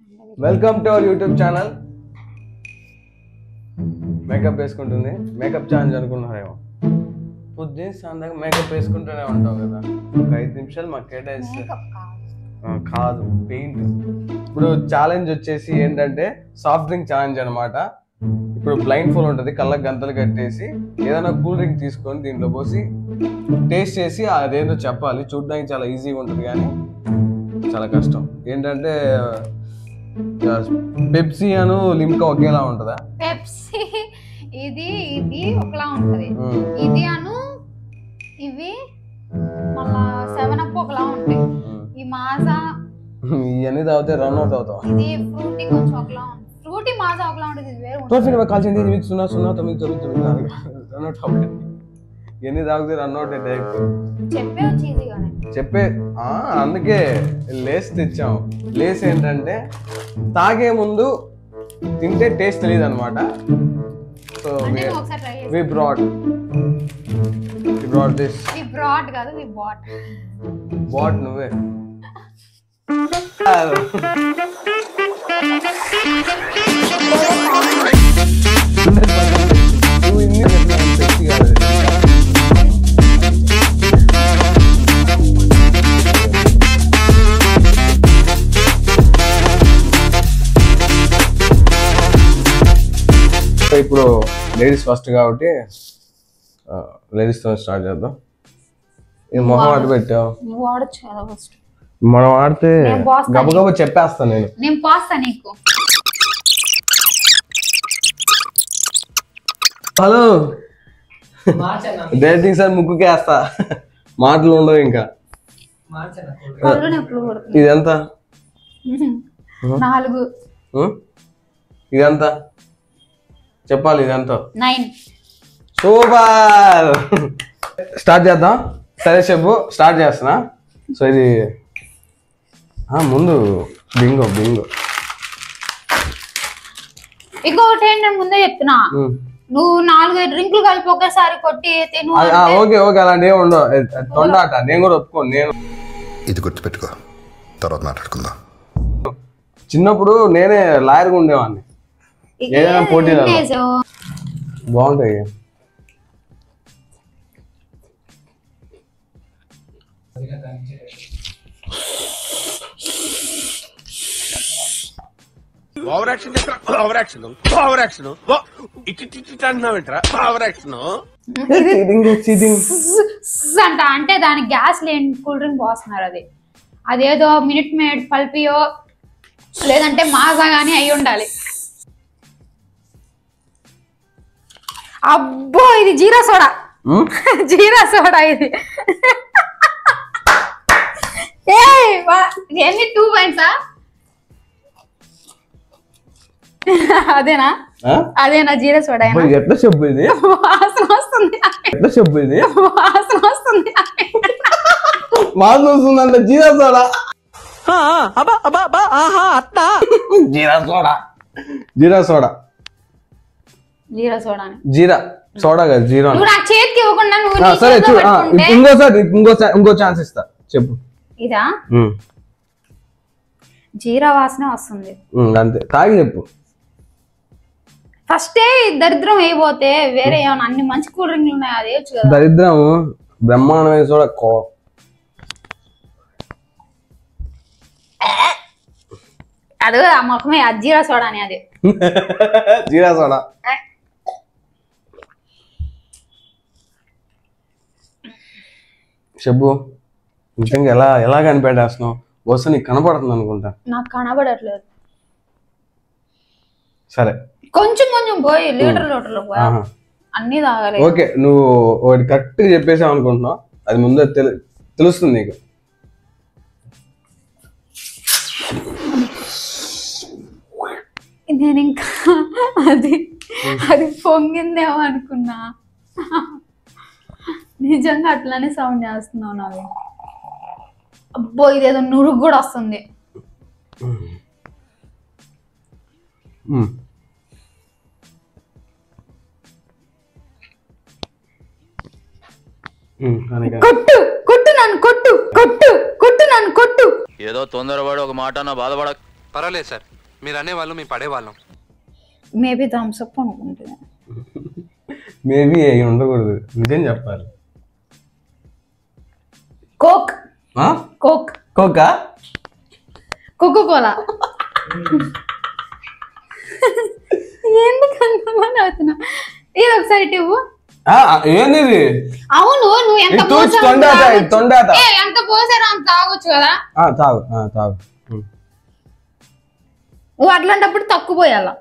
Welcome to our YouTube channel makeup వేసుకుంటుంది makeup challenge అనుకున్నారేమో పొద్దున్న సాయంత్రం మేకప్ వేసుకుంటూనే ఉంటావు కదా ఒక ఐదు నిమిషాలు మాకు కేటాయిస్తే ఆ, కాదు పెయింట్ ఇప్పుడు ఛాలెంజ్ వచ్చేసి ఏంటంటే సాఫ్ట్ డ్రింక్ ఛాలెంజ్ అనమాట ఇప్పుడు బ్లైండ్ ఫోల్ ఉంటుంది కళ్ళకి గంతలు కట్టేసి ఏదైనా కూల్ డ్రింక్ తీసుకొని దీంట్లో పోసి టేస్ట్ చేసి అదేంటో చెప్పాలి చూడడానికి చాలా ఈజీగా ఉంటుంది కానీ చాలా కష్టం ఏంటంటే పెప్సీ అను లిమ్కా ఒకేలా ఉంటుందా పెప్సీ ఇది ఇది ఒకలా ఉంటది ఉమ్, ఇది అను ఇవి మళ్ళా సెవెన్ అప్ ఒకలా ఉంటాయి ఉమ్. ఈ మాజా ఇవన్నీ తాగితే రన్ అవుట్ అవుతాం ఇది ఫ్రూటీ కొంచెం ఒకలా ఉంటుంది ఫ్రూటీ మాజా ఒకలా ఉంటుంది ఇది వేరే ఉంటుంది టోఫీ కాల్చింది ఎనిమిది సున్నా సున్నా తొమ్మిది తొమ్మిది తొమ్మిది నాలుగు రన్ అవుట్ అవ్వండి ఎన్ని తాగితే రన్ అవుట్ డైరెక్ట్ చెప్పే వచ్చి ఈజీగానే చెప్పే ఆ, అందుకే లేస్ తెచ్చాం లేస్ ఏంటంటే తాగే ముందు తింటే టేస్ట్ తెలియదు అనమాట సో అంటే నువ్వు ఒకసారి ట్రై చేసి we brought we brought this we brought కాదు వి బాట్ బాట్ నువ్వే నువ్వు ఇన్ని శక్తి కాదు సో ఇప్పుడు లేడీస్ ఫస్ట్ కాబట్టి లేడీస్ తో స్టార్ట్ చేద్దాం ఈ మొహం అటు పెట్టావు నువ్వు వాడచ్చు కదా ఫస్ట్ మనం ఆడితే నేను పోస్తాను. గబగబా చెప్పేస్తాను నేను నేను పోస్తా నీకు హలో డైరెక్టింగ్ సార్ ముక్కుకి వేస్తా మాటలు ఉండవు ఇంకా కళ్ళు నొప్పులు కొడుతుంది ఇది ఎంత నాలుగు ఉం? ఇది ఎంత చెప్పాలి ఇది ఎంత నైన్ సూపర్ స్టార్ట్ చేద్దాం సరే చెప్పు స్టార్ట్ చేస్తున్నా సో ఇది ఆ, ముందు బింగో బింగో ఇంకొకటి ఏంటి నేను ముందే చెప్తున్నా ఉం. నువ్వు నాలుగు డ్రింకులు కలిపి ఒకేసారి కొట్టి తిను అది- ఆ, ఓకే ఓకే అలాంటి ఏమి ఉండవు ఏ, తొండాట నేను కూడా ఒప్పుకోను నేను ఇది గుర్తుపెట్టుకో తర్వాత మాట్లాడుకుందాం చిన్నప్పుడు నేనే లాయర్గా ఉండేవాడిని ఏదైనా పోటీలలో. ఎన్ని వేసావు? బాగుంటాయి over action over action over action ఇటు ఇటు ఇటు అంటున్నావేంట్రా ఓవర్ యాక్షన్ చీటింగ్ చీటింగ్ స్స్ అంట అంటే దాని గ్యాస్ లేని కూల్ డ్రింక్ పోస్తున్నారు అది అదేదో మినిట్ మేడ్ పల్పియో లేదంటే మాజా గానీ అయి ఉండాలి అబ్బో ఇది జీరా సోడా జీరా సోడా ఇది ఏ ఎన్ని టూ పాయింట్సా అదేనా అదేనా జీరా సోడా ఎట్లా చెప్పు ఇది వాసన వస్తుంది ఎట్లా చెప్పు ఇది వాసన వస్తుంది మాకు వస్తుందంట jeera soda jeera soda jeera soda jeera సోడాని జీరా సోడా కదా జీరా నువ్వు నాకు చేతికి ఇవ్వకుండా నువ్వు ఆ, నీ సరే చేతిలో చూడు ఆ, పట్టుకుంటే ఇంకోసారి ఇంకోసారి ఇంకో ఛాన్స్ ఇస్తా చెప్పు ఇదా ఉమ్, జీరా వాసన వస్తుంది ఉమ్, అంతే తాగి చెప్పు ఫస్టే దరిద్రం అయిపోతే వేరే ఏమైనా అన్ని మంచి కూల్ డ్రింక్లు ఉన్నాయి అది వేయచ్చు కదా దరిద్రం బ్రహ్మాండమైన సోడా కో అది ఆ ముఖమే అది జీరా సోడాని అది జీరా సోడా చెప్పు నిజంగా ఎలా ఎలా కనిపెట్టేస్తున్నావు వస్తే నీకు కనపడుతుంది అనుకుంటా నాకు కనబడట్లేదు సరే కొంచెం కొంచెం పోయి లీటర్ లీటర్లు పోయి ఆహా. అన్ని తాగాలి ఓకే నువ్వు ఒకటి కరెక్ట్గా చెప్పేసావు అనుకుంటున్నావు అది ముందే తెలు తెలుస్తుంది నీకు నేను ఇంకా అది అది పొంగిందేమో అనుకున్నా నిజంగా అట్లానే సౌండ్ చేస్తున్నావు నావి అబ్బో ఇదేదో నురుగు కూడా వస్తుంది ఉమ్. ఉమ్, కానీ కాదు. కొట్టు కొట్టు నన్ను కొట్టు కొట్టు కొట్టు నన్ను కొట్టు ఏదో తొందరపడి ఒక మాట నా బాధపడ పర్వాలేదు సార్ మీరు అనేవాళ్ళు మేము పడేవాళ్ళం మేబీ థమ్స్అప్ అనుకుంటుంది మేబీ అవి ఉండకూడదు నిజం చెప్పాలి Coke Coke Coca Coco Cola ఎందుకు అంతమంది అవుతున్నా ఇది ఒకసారి ఇవ్వు ఏంది ఇది అవును నువ్వు ఎంత ఇది తూచు పోసావో అంత తొండాట, ఇది తాగొచ్చు. తొండాట. ఏ, ఎంత పోసారో అంత తాగొచ్చు కదా ఆ, తాగు ఆ, తాగు ఉమ్. నువ్వు అట్లాంటప్పుడు తక్కువ పోయాల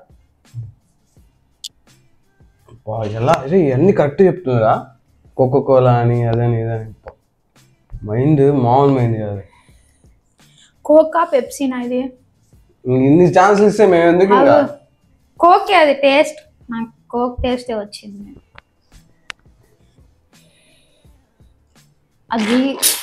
అబ్బా, ఎలా అరే ఇవన్నీ కరెక్ట్ చెప్తున్నారా కోకో కోలా అని అదని ఇదని మైండ్ మామూలు మైండ్ కాదు కోకా పెప్సీనా ఇది ఇన్ని ఛాన్సులు ఇస్తే మేము ఎందుకు ఇంకా అవు. కోకే అది టేస్ట్ నాకు కోక్ టేస్టే వచ్చింది అది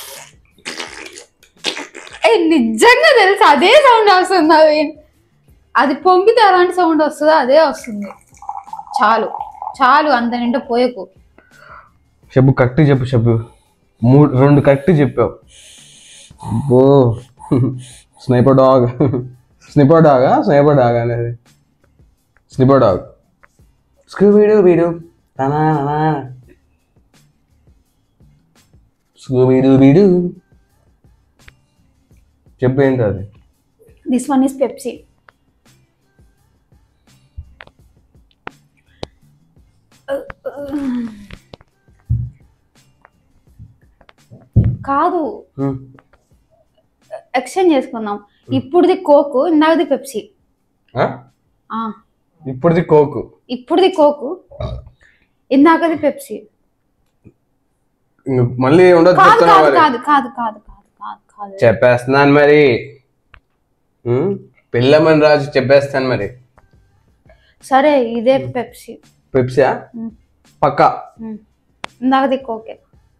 ఏ నిజంగా తెలుసు అదే సౌండ్ వస్తుంది అది అది పొంగితే అలాంటి సౌండ్ వస్తుందో అదే వస్తుంది చాలు చాలు అంత నిండా పోయకు చెప్పు కరెక్ట్ చెప్పు చెప్పు మూడు రెండు కరెక్ట్ చెప్పావు అబ్బో స్నైపర్ డాగ్ స్నిపర్ డాగా స్నైపర్ డాగ్ అనేది స్నిపర్ డాగ్ స్కూబీడు వీడు స్కూబీడు వీడు చెప్పు ఏంటి అది దిస్ వన్ ఇస్ పెప్సీ కాదు హ్మ్. ఎక్స్చేంజ్ చేసుకుందాం ఇప్పుడుది కోకు ఇందాకది పెప్సీ ఆ? ఆ, ఇప్పుడుది కోకు ఇప్పుడుది కోకు ఇందాకది పెప్సీ ఇంక మళ్ళీ ఉండదు కాదు చెప్తున్నా కాదు మరి కాదు కాదు కాదు కాదు కాదు కాదు చెప్పేస్తున్నాను మరి హ్మ్? పిల్లమని రాజు చెప్పేస్తాను మరి సరే ఇదే పెప్సీ పెప్సియా హ్మ్. పక్కా ఉమ్. ఇందాకది కోకే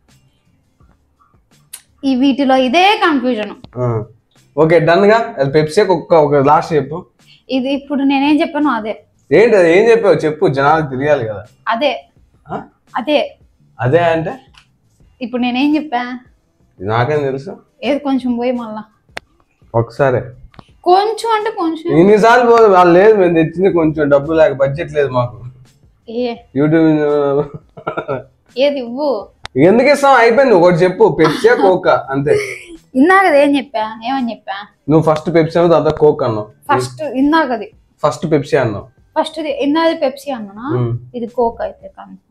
ఈ వీటిలో ఇదే కన్ఫ్యూజన్ ఆ. ఓకే డన్ గా అది పెప్సీ ఒక్క ఒక లాస్ట్ చెప్పు ఇది ఇప్పుడు నేనేం చెప్పాను అదే ఏంటి అది ఏం చెప్పావు చెప్పు జనాలకు తెలియాలి కదా అదే ఆ? అదే అదే అంటే ఇప్పుడు నేనేం చెప్పా నాకేం తెలుసు ఏది కొంచెం పోయి మళ్ళా ఒకసారి కొంచెం అంటే కొంచెం ఇన్నిసార్లు పోదు వాళ్ళు లేదు మేము తెచ్చింది కొంచెం డబ్బు లేక బడ్జెట్ లేదు మాకు ఏ యూట్యూబ్ ఏది ఇవ్వు ఎందుకు ఇస్తాం అయిపోయింది ఒకటి చెప్పు పెప్సీ కోక్ అంతే ఇందాకది ఏం చెప్పా ఏమని చెప్పా నువ్వు ఫస్ట్ పెప్సీ అన్నావు తర్వాత కోక్ అన్నావు ఫస్ట్ ఇందాకది ఫస్ట్ పెప్సీ అన్నావు ఫస్ట్ ఇందాకది పెప్సీ అన్నా ఉమ్. ఇది కోక్ అయితే కన్ఫర్మ్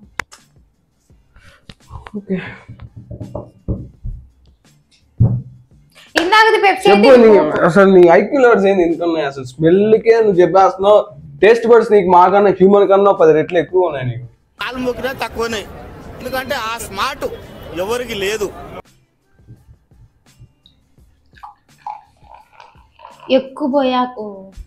ఓకే ఇందాకది పెప్సీ చెప్పు అయితే నీ ఇది Coke. అసలు నీ ఐక్యూ లెవెల్స్ ఏంది ఎంత ఉన్నాయి అసలు స్మెల్కే నువ్వు చెప్పేస్తున్నావు టేస్ట్ బడ్స్ నీకు మాకన్నా హ్యూమన్ కన్నా పది రెట్లు ఎక్కువ ఉన్నాయి నీకు కాలు మొక్కినా తక్కువనే ఎందుకంటే ఆ స్మార్ట్ ఎవరికి లేదు ఎక్కువ పోయాకు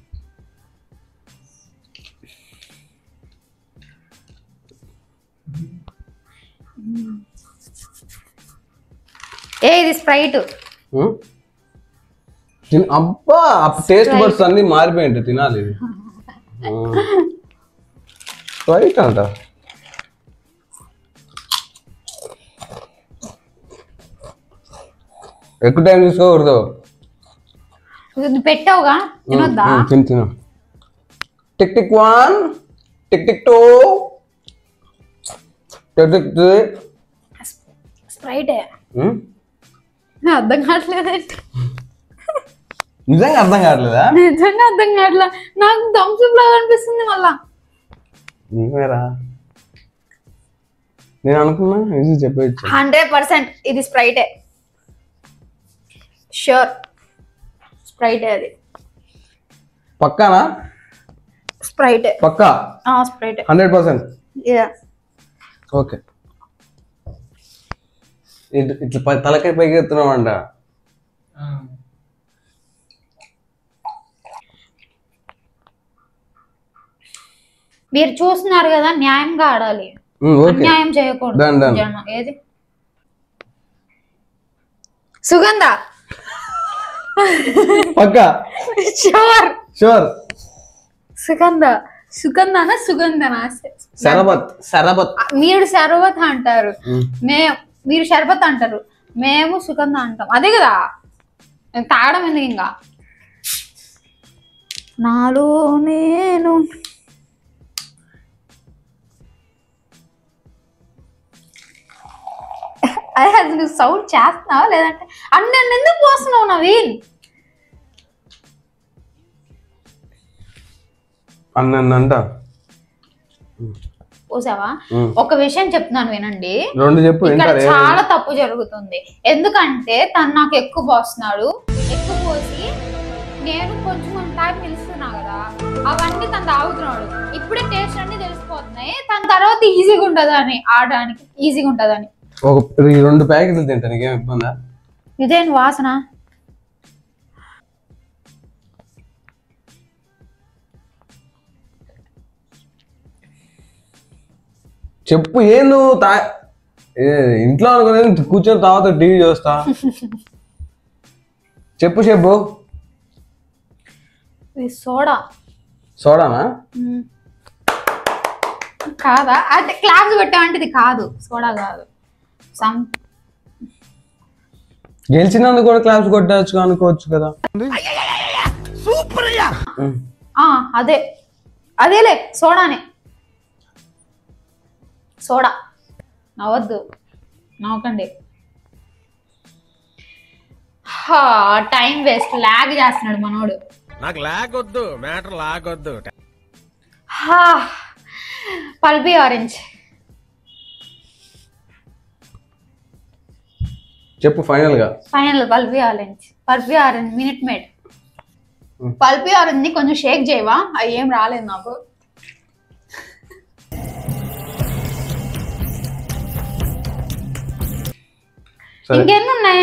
ఏ ఇది స్ప్రైట్ ఉం? తిన్- అబ్బా టేస్ట్ బడ్స్ అన్ని మారిపోయింటాయి తినాలి ఇది రైట్ అంట ఎక్కువ టైం తీసుకోకూడదు ఇది పెట్టావుగా తినొద్దా ఉం, తిను తిను tick tick one tick tick two tick tick three స్ప్రైటే ఉం? అర్థం కావట్లేదు నిజంగా అర్థం కావట్లేదా నిజంగా అర్థం కావట్లే నాకు థమ్స్అప్ లాగా అనిపిస్తుంది మళ్ళా నిజమేరా నేను అనుకున్నా ఇది చెప్పేయచ్చు హండ్రెడ్ పర్సెంట్ ఇది స్ప్రైటే షూర్ స్ప్రైటే అది పక్కానా స్ప్రైటే పక్కా స్ప్రైటే హండ్రెడ్ పర్సెంట్ యా ఓకే ఇట్- ఇట్లా పై- తలకాయ పైకి ఎత్తున్నామంట మీరు చూస్తున్నారు కదా న్యాయంగా ఆడాలి ఉమ్, ఓకే అన్యాయం చేయకూడదు Done, done. జనం. ఏది సుగంధ పక్కా షూర్ షూర్ సుగంధ సుగంధనా సుగంధనా శరబత్ శరబత్ మీరు శరబత్ అంటారు ఉమ్. మే మీరు షర్బత్ అంటారు మేము సుగంధ అంటాం అదే కదా నేను తాగడం ఎందుకు ఇంకా నాలో నేను అదే అది నువ్వు సౌండ్ చేస్తున్నావా లేదంటే అన్ని నన్ను ఎందుకు పోస్తున్నావు నవీన్ అన్నంట పోసావా ఉమ్. ఒక విషయం చెప్తున్నాను వినండి రెండు చెప్పు ఇక్కడ వింటారు చాలా తప్పు జరుగుతుంది ఎందుకంటే తను నాకు ఎక్కువ పోస్తున్నాడు ఎక్కువ పోసి నేను కొంచెం కొంచెం టైం నిలుస్తున్నా కదా అవన్నీ తను తాగుతున్నాడు ఇప్పుడే టేస్ట్ అన్ని తెలిసిపోతున్నాయి తన తర్వాత ఈజీగా ఉంటది అని ఆడడానికి ఈజీగా ఉంటదని ఒక ఈ రెండు ప్యాకెట్లు తింటా నీకేం ఇబ్బందా ఇదేంటి వాసన చెప్పు ఏం నువ్వు తా ఏ, ఇంట్లో అనుకునేది కూర్చొని తర్వాత టీవీ చూస్తా చెప్పు చెప్పు ఇది సోడా సోడానా మ్మ్. కాదా అంటే క్లాస్ పెట్టామంటే ఇది కాదు సోడా కాదు సమ్ గెలిచినందుకు కూడా క్లాప్స్ కొట్టచ్చు అనుకోవచ్చు కదా ఉమ్. ఆ, అదే అదేలే సోడానే సోడా నవ్వద్దు నవ్వకండి టైం వేస్ట్ లాగ్ చేస్తున్నాడు మనోడు నాకు లాగ్ వద్దు మ్యాటర్ లాగ్ వద్దు హా, పల్పి ఆరెంజ్ చెప్పు ఫైనల్ గా final Pulpy Orange Pulpy Orange Minute Maid Hmm. Pulpy Orange ని కొంచెం షేక్ చేయవా అవి ఏం రాలేదు నాకు సరే ఇంకెన్ని ఉన్నాయి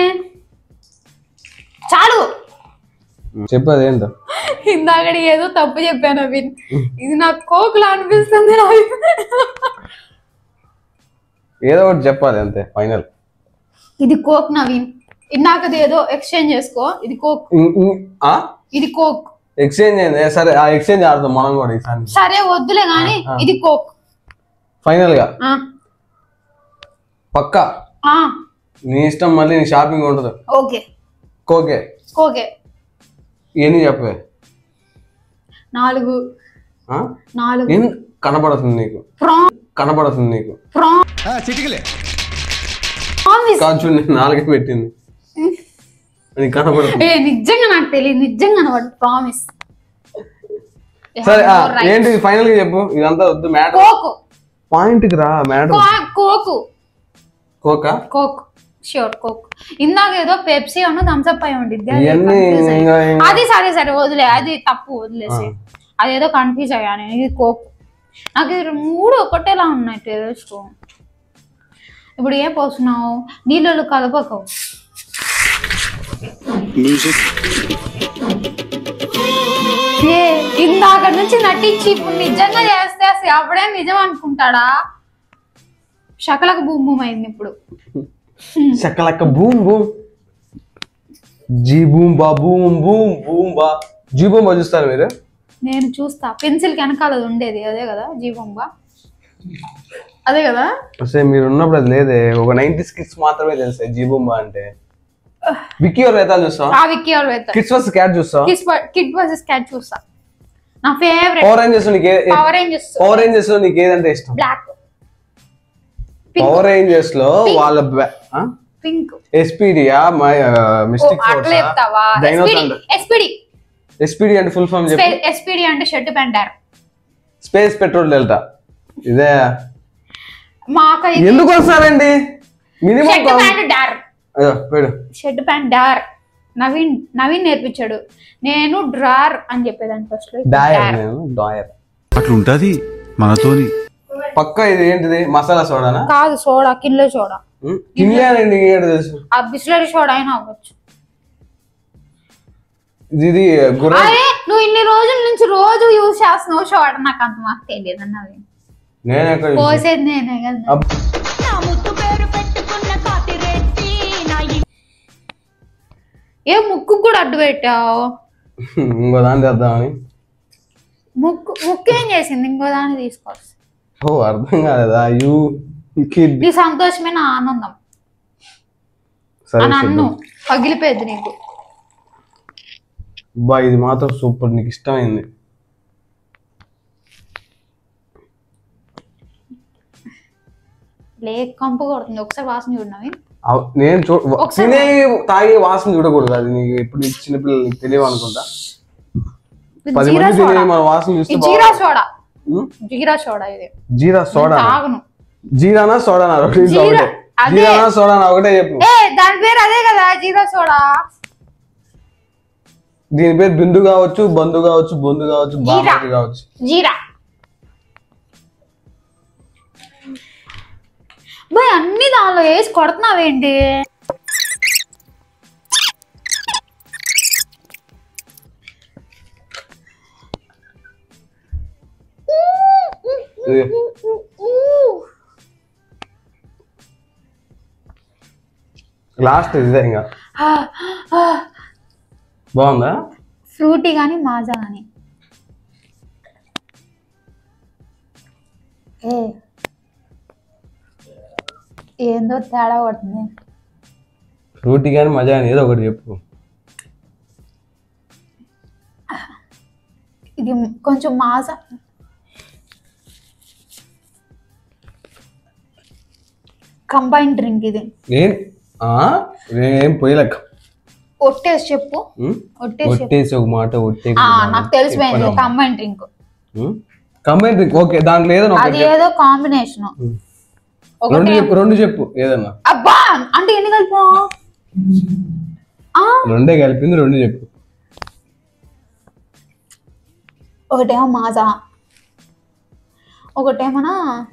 చాలు చెప్పు అదేంటో ఇందాకడి ఏదో తప్పు చెప్పాను అవిన్ ఇది నాకు కోకులా అనిపిస్తుంది నాకు. ఏదో ఒకటి చెప్పాలి అంతే ఫైనల్ ఇది కోక్ నవీన్ ఇందాకది ఏదో ఎక్స్చేంజ్ చేసుకో ఇది కోక్ ఇది కోక్ ఎక్స్చేంజ్ అయింది ఏ, సరే ఆ ఎక్స్చేంజ్ ఆడదాం మనం కూడా ఈసారి సరే వద్దులే గాని ఆ. ఇది కోక్ ఫైనల్ గా ఆ, పక్కా ఆ, నీ ఇష్టం మళ్ళీ నీ షాపింగ్ ఉండదు ఓకే కోకే కోకే ఇవన్నీ చెప్పే నాలుగు ఆ? నాలుగు ఏం కనపడుతుంది నీకు ప్రాన్ కనపడుతుంది నీకు ప్రాన్ చిటికలే ప్రామిస్ కాదు చూడు నేను నాలుగే పెట్టింది నీకు కనపడుతుంది ఏ నిజంగా నాకు తెలియదు నిజంగా అనమాట ప్రామిస్ సరే ఆ, ఏంటి ఫైనల్ గా చెప్పు ఇదంతా వద్దు మ్యాటర్ కోకు పాయింట్ కి రా మ్యాటర్ కో- Coke Coca Coke sure Coke ఇందాక ఏదో పెప్సీ అను థమ్స్ అప్ అయి ఉండిద్ది అది ఇవన్నీ confuse అయ్యి. ఇంకా ఇంకా- అది సరే సరే వదిలే అది తప్పు వదిలేసి అదేదో కన్ఫ్యూజ్ అయ్యా నేను ఇది కోక్ నాకు ఇది మూడు ఒకటేలా ఉన్నాయి టేస్ట్ ఇప్పుడు ఏం పోస్తున్నావు నీళ్ళు కలపకు ఏ ఇందాక నుంచి నటించి ఇప్పుడు నిజంగా చేస్తే అసలు అప్పుడే నిజం అనుకుంటాడా శకలకు బూమ్ బూమ్ అయింది ఇప్పుడు చక్కలక్క బూమ్ బూమ్ జీ బూమ్ బా బూమ్ బూమ్ బూమ్ బా జీ బూమ్ బా చూస్తారు మీరు నేను చూస్తా పెన్సిల్ వెనకాల అది ఉండేది అదే కదా జీవంబా అదే కదా అసలు మీరు ఉన్నప్పుడు అది లేదే ఒక నైన్టీ కిడ్స్ మాత్రమే తెలుస్తాయి జీ బూమ్ బా అంటే విక్కీ ఎవరు రేతాలు చూస్తావా ఆ విక్కీ ఎవరు వెళ్తారు కిడ్స్ వర్స్ క్యాట్ చూస్తావా కిడ్ వర్సెస్ క్యాట్ చూస్తా నా ఫేవరెట్ పవర్ రేంజర్స్ నీకు పవర్ రేంజర్స్ పవర్ రేంజర్స్ లో నీకు ఏదంటే ఇష్టం బ్లాక్ పింక్ పవర్ రేంజర్స్ లో వాళ్ళ పింక్ ఎస్పీడియా మై మిస్టిక్ అట్లా చెప్తావా డైనో ఎస్పిడి ఎస్పీడి అంటే ఫుల్ ఫామ్ చెప్పు ఎస్పిడి అంటే షర్ట్ పెంటారు స్పేస్ పెట్రోల్ డెల్టా ఇదే మాకైతే ఎందుకు వస్తారండి మినిమం షర్ట్ ప్యాంట్ డార్ అయ్యో పెడు shirt pant drawer Naveen Naveen నేర్పించాడు నేను డ్రార్ అని చెప్పేదాన్ని ఫస్ట్ డాయర్ నేను డాయర్ అట్లుంటది మనతోని పక్క ఇది ఏంటిది మసాలా సోడానా కాదు సోడా కిన్లో సోడా తినలేనండి ఏడు తెలుసు ఆ బిస్లరీ సోడా అయినా అవ్వచ్చు ఇది ఇది గుర్ర అరే నువ్వు ఇన్ని రోజుల నుంచి రోజు యూజ్ చేస్తున్నావు సోడా నాకు అంత మాకు తెలియదు అన్నది నేను ఎక్కడ చూసా? పోసేది నేనే కదా అబ్బ, ఏ ముక్కు కూడా అడ్డు పెట్టావు ఇంకో దాన్ని తెద్దామని ముక్కు ముక్కు ఏం చేసింది ఇంకో దాన్ని తీసుకోవచ్చు ఓ అర్థం కాలేదా యూ కిడ్ నీ సంతోషమే నా ఆనందం సరే అని అన్ను చూద్దాం. పగిలిపోయింది నీకు బా ఇది మాత్రం సూపర్ నీకు ఇష్టమైంది లే కంపు కొడుతుంది ఒకసారి వాసన చూడనవి అవ్- నేను చూ ఒకసారి- తినే తాగే వాసన చూడకూడదు అది నీకు ఎప్పుడు నీకు చిన్నపిల్లలు నీకు తెలియవు అనుకుంటా పది జీరా మంది సోడా తినే మన వాసన ఇది చూస్తే జీరా బాగా- సోడా ఉమ్? జీరా సోడా ఇది జీరా సోడా తాగను జీరానా సోడానా రెండింటిలో జీరా, ఒకటే అదే. జీరానా సోడానా ఒకటే చెప్పు ఏ దాని పేరు అదే కదా జీరా సోడా దీని పేరు బిందు కావచ్చు బంధు కావచ్చు బొందు కావచ్చు జీరా. బామతి కావచ్చు జీరా బాయ్ అన్ని దానిలో వేసి కొడుతున్నావేంటి ఇది. లాస్ట్ ఇదే ఇంకా బాగుందా ఫ్రూటీ కానీ మాజా కానీ ఏ ఏందో తేడా పడుతుంది ఫ్రూటీ కానీ మజా అని ఏదో ఒకటి చెప్పు ఇది కొంచెం మాజా కంబైన్ డ్రింక్ ఇది ఏం ఆ? ఏం పోయలేక ఒట్టేసి చెప్పు ఒట్టేసి చెప్పు. ఒట్టేసి ఒక మాట ఒట్టే ఆ, నాకు తెలిసిపోయింది combine drink combine drink okay దాంట్లో ఏదైనా అది ఒకటి చెప్పు. ఏదో కాంబినేషన్ రెండు ఒకటి చెప్పు రెండు చెప్పు ఏదన్నా అబ్బా అంటే ఎన్ని కలిపా ఆ, రెండే కలిపింది రెండు చెప్పు ఒకటేమో మాజా ఒకటేమోనా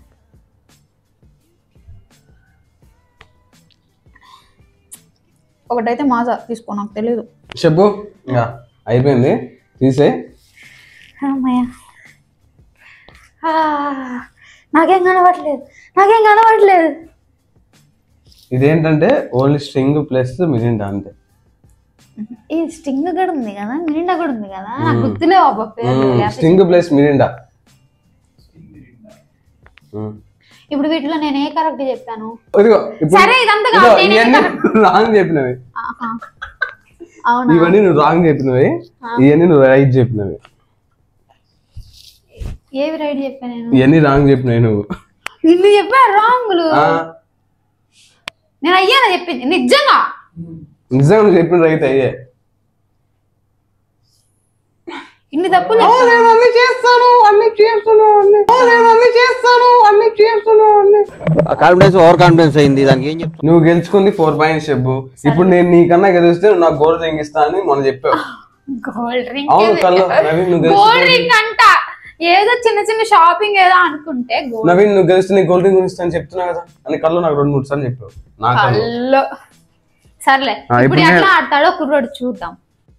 ఒకటైతే మాజా తీసుకో నాకు తెలీదు చెప్పు ఇంకా అయిపోయింది తీసే అమ్మయ్య ఆ, నాకేం కనబడలేదు నాకేం కనబడలేదు ఇదేంటంటే ఓన్లీ స్ట్రింగ్ ప్లస్ మినిండా అంతే ఈ స్టింగ్ కూడా ఉంది కదా మిరిండా కూడా ఉంది కదా నాకు గుర్తులేవు అబ్బా పేర్లు లేకపోతే- స్ట్రింగ్ ప్లస్ మినిండా ఉమ్. ఇప్పుడు వీటిలో నేను ఏ కరెక్ట్ చెప్పాను ఇదిగో ఇప్పుడు సరే, ఇదంతా ఇదిగో, కాదు, నేనే ఇవన్నీ రాంగ్ చెప్పినవి ఆహా. అవునా ఇవన్నీ నువ్వు రాంగ్ చెప్పినవి ఇవన్నీ నువ్వు రైట్ చెప్పినవి ఏవి రైట్ చెప్పా నేను ఇవన్నీ రాంగ్ చెప్పినవి నువ్వు నిన్ను చెప్పా రాంగులు ఆ, నేను అయ్యానా చెప్పింది నిజంగా నిజంగా నువ్వు చెప్పిన రైట్ అయ్యే ఇన్ని తప్పులు చెప్పాను. నేను అన్ని చేస్తాను అన్ని చేస్తాను అన్ని నేను అన్ని చేస్తాను అన్ని చేస్తాను అన్ని కాన్ఫిడెన్స్ ఓవర్ కాన్ఫిడెన్స్ అయింది దానికి ఏం చెప్తాను నువ్వు గెలుచుకుంది ఫోర్ పాయింట్స్ చెప్పు ఇప్పుడు నేను నీకన్నా గెలిస్తే నువ్వు నాకు గోల్డ్ రింగ్ ఇస్తా అని మొన్న చెప్పావు గోల్డ్ డ్రింక్ అవును కళ్ళు నవీన్ నువ్వు గోల్డ్ గెలిస్తే డ్రింక్ అంట ఏదో చిన్న చిన్న షాపింగ్ ఏదో అనుకుంటే గోల్డ్ నవీన్ నువ్వు గెలిస్తే నీకు గోల్డ్ రింగ్ ఇస్తా అని చెప్తున్నా కదా అని కళ్ళు నాకు రెండు మూడు సార్లు చెప్పావు నా కళ్ళు కల్లో సర్లే ఆ, ఇప్పుడు ఇప్పుడు ఎట్లా ఆడతాడో కుర్రోడు చూద్దాం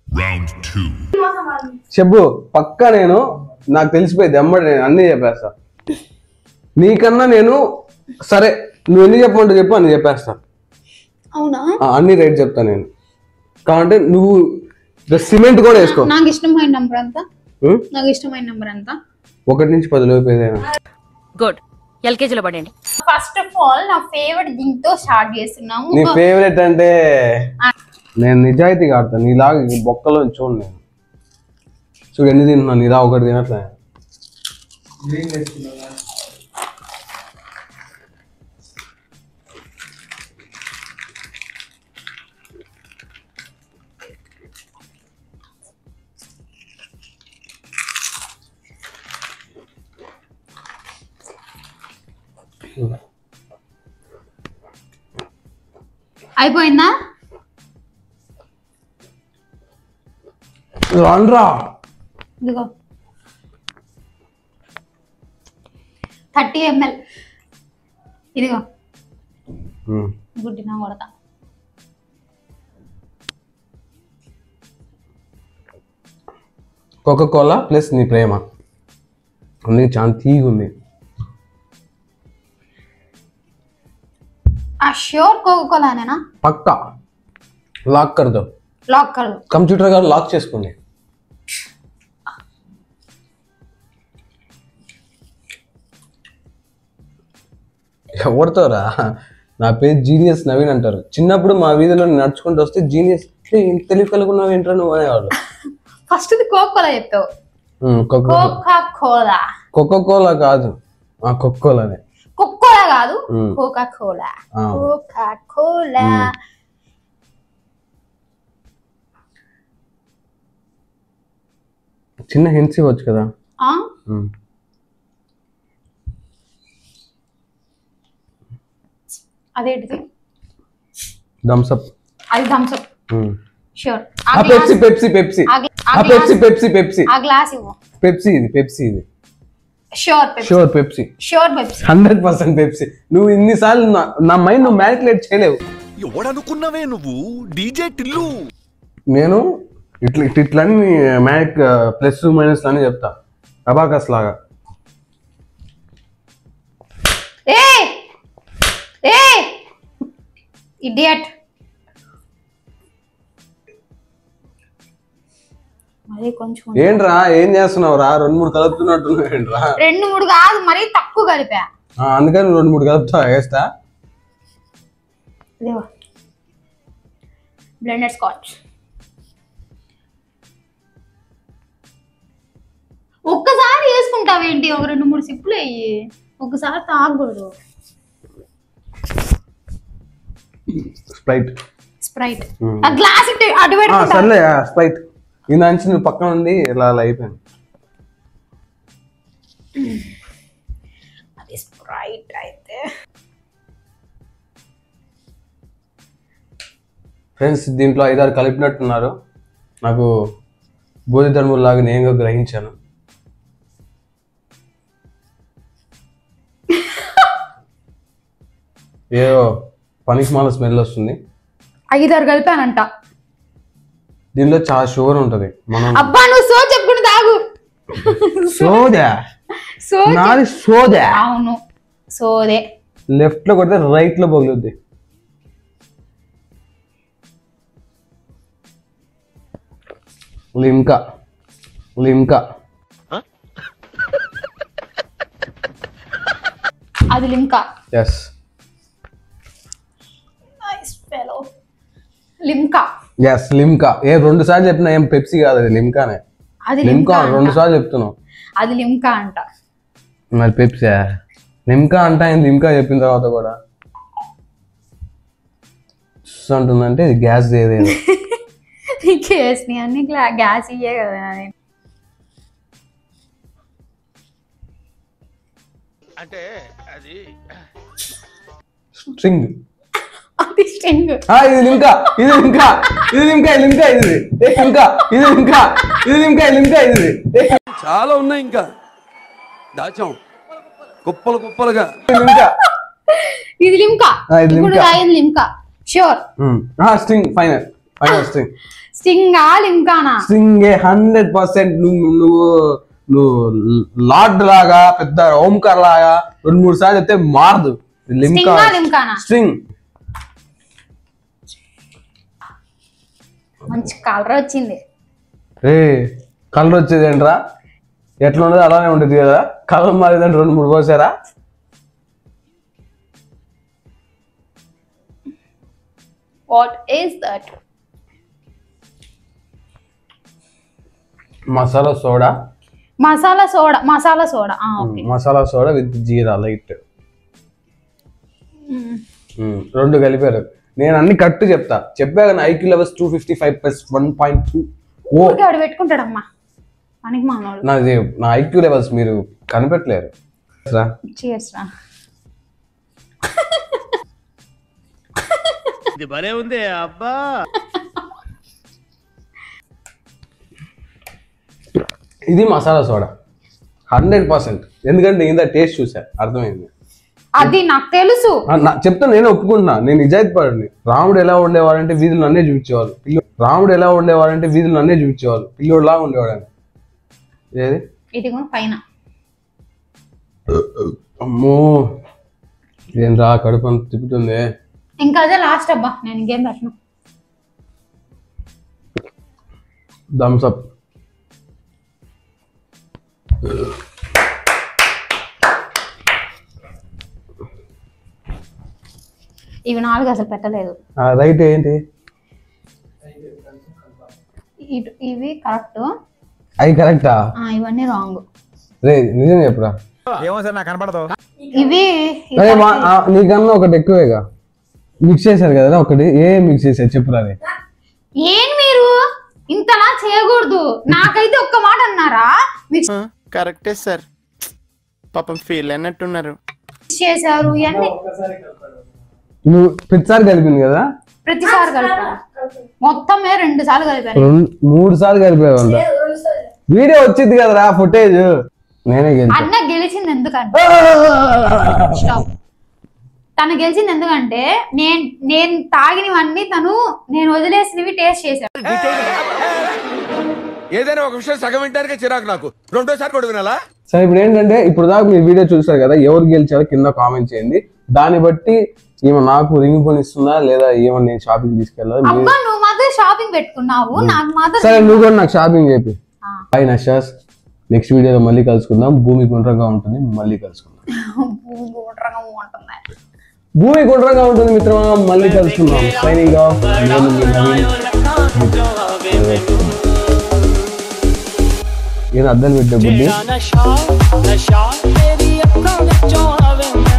చెప్పు పక్కా నేను నాకు తెలిసిపోయింది అమ్మడి నేను అన్ని చెప్పేస్తా నీకన్నా నేను సరే నువ్వు ఎన్ని చెప్పమంటే చెప్పు అన్ని చెప్పేస్తా అవునా ఆ, అన్ని రేట్ చెప్తా నేను కాబట్టి నువ్వు సిమెంట్ కూడా వేసుకో నాకు ఇష్టమైన నంబర్ ఎంత ఉం? నాకు ఇష్టమైన నంబర్ ఎంత ఒకటి నుంచి పది లోపు ఏదైనా గుడ్ ఎల్కేజీలో పడండి ఫస్ట్ ఆఫ్ ఆల్ నా ఫేవరెట్ దీంతో స్టార్ట్ చేస్తున్నాము నీ ఫేవరెట్ అంటే నేను నిజాయితీగా ఆడతాను నీలాగా ఈ బొక్కలో చూడు నేను చూడు ఎన్ని తింటున్నాను నీలా ఒకటి తినట్లే అయిపోయిందా రాన్రా ఇదిగో థర్టీ ఎంఎల్ ఇదిగో ఉమ్. గుడ్డినా కొడతా కోకా కోలా ప్లస్ నీ ప్రేమ అందుకే చాలా తీగా ఉంది ఆ ష్యూర్ కోకోలానేనా పక్కా లాక్ కర్ దో లాక్ కర్ దో. కంప్యూటర్ గారు లాక్ చేసుకోండి ఎవరితోరా నా పేరు జీనియస్ నవీన్ అంటారు చిన్నప్పుడు మా వీధిలో నేను నడుచుకుంటూ వస్తే జీనియస్ ఇంత తెలివి కలుగున్నావు ఏంట్రా నువ్వు అనేవాళ్ళు ఫస్ట్ కోక్ కోలా చెప్తావు Coco Coca Cola Coco Cola కాదు ఆ కొక్కోలానే కోకోలా కాదు మ్మ్. కోకా కోలా ఆ. కోకా కోలా చిన్న హింట్స్ ఇవ్వచ్చు కదా ఆ? ఉమ్. అదేంటిది థమ్స్ అప్ అది థమ్స్ అప్ ఉమ్. షూర్ ఆ పెప్సీ పెప్సీ పెప్సీ ఆ గ్లా- ఆ ఆ పెప్సీ పెప్సీ పెప్సీ ఆ గ్లాస్ ఇవ్వు పెప్సీ ఇది పెప్సీ ఇది sure Pepsi sure Pepsi sure Pepsi hundred percent Pepsi నువ్వు ఇన్నిసార్లు నా- నా మైండ్ నువ్వు మ్యానిపులేట్ చేయలేవు ఎవడనుకున్నావే నువ్వు డీజే టిల్లు నేను ఇట్లా ఇట్లా ఇట్లని మ్యాక్ ప్లస్ మైనస్ అని చెప్తా అబాకస్ లాగా ఏ ఏ ఇడియట్ మరి కొంచెం ఏంట్రా ఏం చేస్తున్నావు రా రెండు మూడు కలుపుతున్నట్టున్నావు ఏంట్రా రెండు మూడు కాదు మరీ తక్కువ కలిపా ఆ, అందుకని రెండు మూడు కలుపుతావు వేస్తా బ్లెండెడ్ స్కాచ్ ఒక్కసారి వేసుకుంటావేంటి ఒక రెండు మూడు సిప్పులు అయ్యి ఒక్కసారి తాగకూడదు స్ప్రైట్ స్ప్రైట్ Hmm. ఆ గ్లాస్ ఇటు అటు ఆ, పెట్టుకుంటా సర్లే స్ప్రైట్ ఈ నుంచి నువ్వు పక్కన ఉంది ఇలా అలా అయిపోయింది అది స్ప్రైట్ అయితే ఫ్రెండ్స్ దీంట్లో ఐదారు కలిపినట్టున్నారు నాకు బోధి ధర్ములాగా నేను గ్రహించాను ఏదో పనికి మాల స్మెల్ వస్తుంది ఐదారు కలిపానంట దీనిలో చాలా షుగర్ ఉంటుంది మనం అబ్బా నువ్వు సో చెప్పుకుంటూ తాగు సోదా సో నాది సోదా అవును సోదే లెఫ్ట్ లో కొడితే రైట్ లో పగులుద్ది లిమ్కా లిమ్కా అది Limca yes nice fellow Limca yes Limca ఏ రెండు సార్లు చెప్పినా ఏం పెప్సీ కాదు అది లిమ్కానే అది లిమ్కా లిమ్కా రెండు అంట. సార్లు చెప్తున్నావు అది లిమ్కా అంట మరి పెప్సీ లిమ్కా అంట ఆయన లిమ్కా చెప్పిన తర్వాత కూడా స్ అంటుందంటే ఇది గ్యాస్ ఏదేదో కేస్ని అన్ని గ్లా- గ్యాస్ ఇయ్యే కదా అని. అంటే అది స్ట్రింగ్ అది స్ట్రింగ్ ఆ, ఇది లిమ్కా ఇది లిమ్కా ఇది లిమ్కా ఇది లిమ్కా ఇది ఏ లిమ్కా ఇది లిమ్కా ఇది లిమ్కా ఇది లిమ్కా ఇది ఏ చాలా ఉన్నాయి ఇంకా దాచాం కుప్పలు కుప్పలుగా ఇది లిమ్కా ఇది లిమ్కా ఆ, ఇది ఇప్పుడు లిమ్కా. తాగింది Limca sure string final final string స్టింగా లిమ్కానా స్ట్రింగ్ హండ్రెడ్ పర్సెంట్ నువ్వు నువ్వు నువ్వు లార్డ్ లాగా పెద్ద ఓంకార్ లాగా రెండు మూడు సార్లు చెప్తే మారదు లిమ్కా స్టింగా లిమ్కానా స్ట్రింగ్ మంచి కలర్ వచ్చింది ఏ కలర్ వచ్చేది ఏంట్రా ఎట్లా ఉండదు అలానే ఉంటుంది కదా కలర్ మారేదంటే రెండు మూడు పోసారా what is that masala soda masala soda masala soda ఆ, okay masala soda with jeera light రెండు కలిపారు నేను అన్ని కట్టు చెప్తా చెప్పా కానీ IQ levels two fifty five plus one point two ఓ ఊరికే వాడు పెట్టుకుంటాడమ్మా పనికి మానవాడు నాది నా ఐక్యూ లెవెల్స్ మీరు కనిపెట్టలేరు రా. Cheers రా ఇది భలే ఉంది అబ్బా ఇది మసాలా సోడా హండ్రెడ్ పర్సెంట్ ఎందుకంటే ఇంత టేస్ట్ చూసా అర్థమైంది అది నాకు తెలుసు ఆ, నా- చెప్తా నేను ఒప్పుకుంటున్నా నేను నిజాయితీ పడండి రాముడు ఎలా ఉండేవాడంటే వీధులు నన్నే చూపించేవాళ్ళు పిల్లో రాముడు ఎలా ఉండేవాడంటే వీధులు నన్నే చూపించేవాళ్ళు పిల్లోడులా ఉండేవాడని ఏది ఇది కూడా పైన అమ్మో ఏం రా కడుపు అంత తిప్పుతుంది ఇంకా అదే లాస్ట్ అబ్బా నేను ఇంకేం పెట్టను థమ్స్ అప్ ఇవి నాలుగు అసలు పెట్టలేదు రైట్ ఏంటి ఇటు ఇవి కరెక్ట్ అవి కరెక్టా ఇవన్నీ రాంగ్ రే నిజం చెప్పురా ఇవి అరే మా- ఆ, నీకన్నా ఒకటి ఎక్కువేగా మిక్స్ చేశారు కదా ఒకటి ఏ మిక్స్ చేశారు చెప్పురా రే ఏం మీరు ఇంతలా చేయకూడదు నాకైతే ఒక్క మాట అన్నారా మిక్స్ కరెక్టే సార్ పాపం ఫీల్ అయినట్టున్నారు చేశారు ఇవన్నీ నువ్వు ప్రతిసారి కలిపింది కదా ప్రతిసారి కలిపారు మొత్తం మీద రెండు సార్లు కలిపారు రెండు మూడు సార్లు కలిపేవంట వీడియో వచ్చింది కదరా ఫుటేజ్ నేనే గెలిచా అన్న గెలిచింది ఎందుకంటే Stop. తను గెలిచింది ఎందుకంటే నేను నేను తాగినవన్నీ తను నేను వదిలేసినవి టేస్ట్ చేశాడు ఏదైనా ఒక విషయం సగం వింటానికే చిరాకు నాకు రెండోసారి కూడా వినాలా సరే ఇప్పుడు ఏంటంటే ఇప్పుడు దాకా మీరు వీడియో చూసారు కదా ఎవరు గెలిచారో కింద కామెంట్ చేయండి దాన్ని బట్టి ఈమె నాకు రింగ్ కొనిస్తుందా లేదా ఏమో నేను షాపింగ్ తీసుకెళ్ళాలి మీరు- అబ్బా నువ్వు మాత్రం షాపింగ్ పెట్టుకున్నావు నాకు మాత్రం సరే నువ్వు కూడా నాకు షాపింగ్ చెప్పి హాయ్ నషాస్ నెక్స్ట్ వీడియోలో మళ్ళీ కలుసుకుందాం భూమి గుండ్రంగా ఉంటుంది మళ్ళీ కలుసుకుందాం గుండ్రంగా ఉంటుంది. భూమి గుండ్రంగా ఉంటుంది మిత్రమా మళ్ళీ కలుసుకుందాం సైనింగ్ ఆఫ్ నేను మీ నవీన్ ఏం అర్థం పెట్టే బుద్ధి ਨਸ਼ਾ ਨਸ਼ਾ ਤੇਰੀ ਅੱਖਾਂ ਵਿੱਚੋਂ ਆਵੇ